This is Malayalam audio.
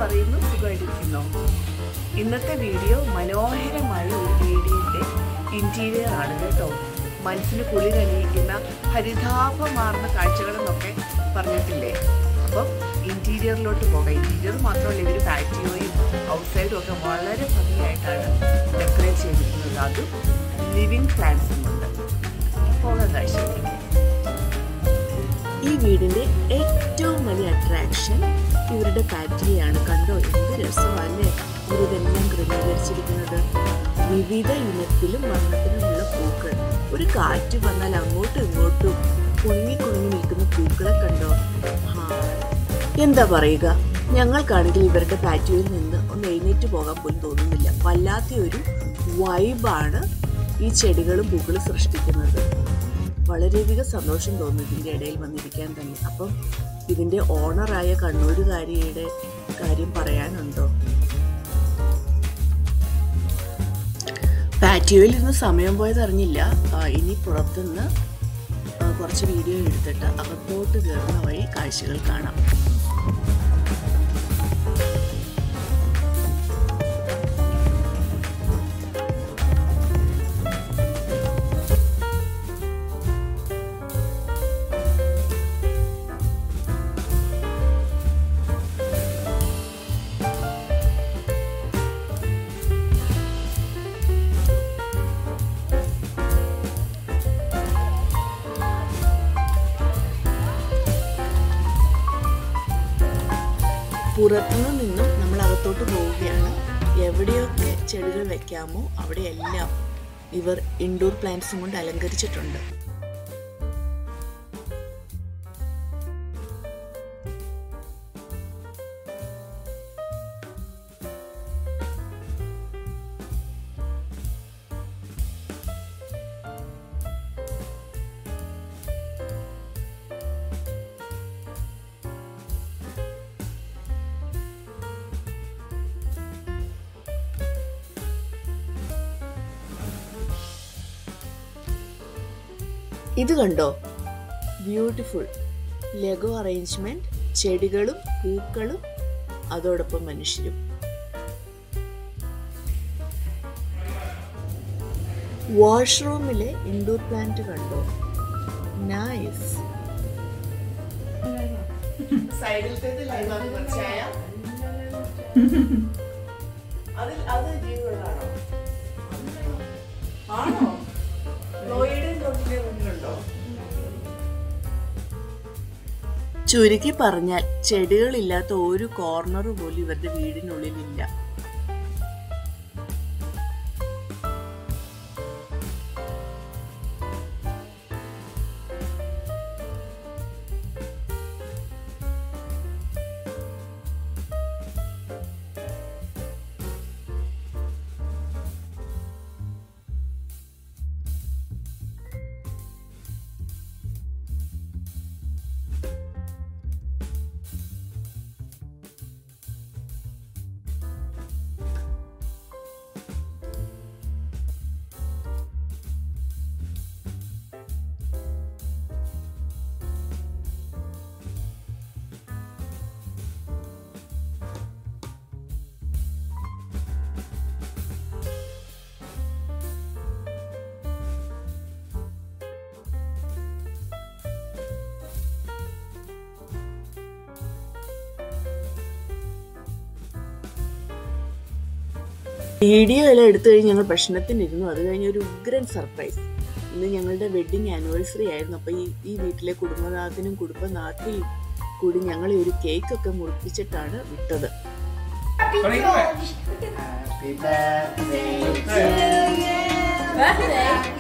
പറയുന്നു സുഖമായിട്ടിരിക്കുന്നു ഇന്നത്തെ വീഡിയോ മനോഹരമായ ഒരു വീടിൻ്റെ ഇൻറ്റീരിയർ ആണ് കേട്ടോ മനസ്സിന് കുളിരണിയിക്കുന്ന ഹരിതാഭമാർന്ന കാഴ്ചകളെന്നൊക്കെ പറഞ്ഞിട്ടില്ലേ അപ്പം ഇൻറ്റീരിയറിലോട്ട് പോകാം ഇൻറ്റീരിയർ മാത്രമല്ല ഇവർ പാറ്റിയോയും ഔട്ട്സൈഡും ഒക്കെ വളരെ ഭംഗിയായിട്ടാണ് ഡെക്കറേറ്റ് ചെയ്തിരിക്കുന്നത് അതും ലിവിങ് പ്ലാന്റ്സും ഉണ്ട് പോകാം കാഴ്ചയിലേക്ക് ഈ വീടിന്റെ ഏറ്റവും വലിയ അട്രാക്ഷൻ ഇവരുടെ പാറ്റിയാണ് കണ്ടോ എന്ത് രസമല്ലേ ഇവരിതെല്ലാം ക്രമീകരിച്ചിരിക്കുന്നത് വിവിധ ഇനത്തിലും വർണ്ണത്തിലുമുള്ള പൂക്കൾ ഒരു കാറ്റ് വന്നാൽ അങ്ങോട്ടും ഇങ്ങോട്ടും കുണുങ്ങി കുണുങ്ങി നിൽക്കുന്ന പൂക്കളെ കണ്ടോ ഹാ എന്താ പറയുക ഞങ്ങൾക്കാണെങ്കിൽ ഇവരുടെ പാറ്റിയോയിൽ നിന്ന് ഒന്ന് എഴുന്നേറ്റ് പോകാൻ പോലും തോന്നുന്നില്ല വല്ലാത്ത ഒരു വൈബാണ് ഈ ചെടികളും പൂക്കളും സൃഷ്ടിക്കുന്നത് വളരെയധികം സന്തോഷം തോന്നി ഇതിൻ്റെ ഇടയിൽ വന്നിരിക്കാൻ തന്നെ അപ്പം ഇതിൻ്റെ ഓണറായ കണ്ണൂരുകാരിയുടെ കാര്യം പറയാനുണ്ടോ പാറ്റിയോയിൽ ഇരുന്ന് സമയം പോയത് അറിഞ്ഞില്ല ആ, ഇനി പുറത്തുനിന്ന് ആ, കുറച്ച് വീഡിയോ എടുത്തിട്ട് അകത്തോട്ട് കയറുന്ന വഴി കാഴ്ചകൾ കാണാം പുറത്തുനിന്ന് നിന്നും നമ്മൾ അകത്തോട്ട് പോവുകയാണ് എവിടെയൊക്കെ ചെടികൾ വെക്കാമോ അവിടെയെല്ലാം ഇവർ ഇൻഡോർ പ്ലാന്റ്സും കൊണ്ട് അലങ്കരിച്ചിട്ടുണ്ട് ഇത് കണ്ടോ ബ്യൂട്ടിഫുൾ ലഘു അറേഞ്ച്മെന്റ് ചെടികളും പൂക്കളും അതോടൊപ്പം മനുഷ്യരും വാഷ്റൂമിലെ ഇൻഡോർ പ്ലാന്റ് കണ്ടോ നൈസ് സൈഡിലത്തേത് ലൈവാണ് കുറച്ചായ അതിൽ അത് ജീവുകളാണോ ആണോ നോയിയുടെയും തൊട്ടിന്റെ മുന്നിലുണ്ടോ ചുരുക്കി പറഞ്ഞാൽ ചെടികളില്ലാത്ത ഒരു കോർണർ പോലും ഇവരുടെ വീടിനുള്ളിലില്ല വീഡിയോ എല്ലാം എടുത്തു കഴിഞ്ഞ് ഞങ്ങൾ ഭക്ഷണത്തിനിരുന്നു അത് കഴിഞ്ഞ് ഒരു ഉഗ്രൻ സർപ്രൈസ് ഇന്ന് ഞങ്ങളുടെ വെഡിങ് ആനിവേഴ്സറി ആയിരുന്നു അപ്പോൾ ഈ ഈ വീട്ടിലെ കുടുംബനാഥനും കുടുംബനാഥയും കൂടി ഞങ്ങൾ ഒരു കേക്ക് ഒക്കെ മുറിപ്പിച്ചിട്ടാണ് വിട്ടത് Happy birthday to you. Birthday.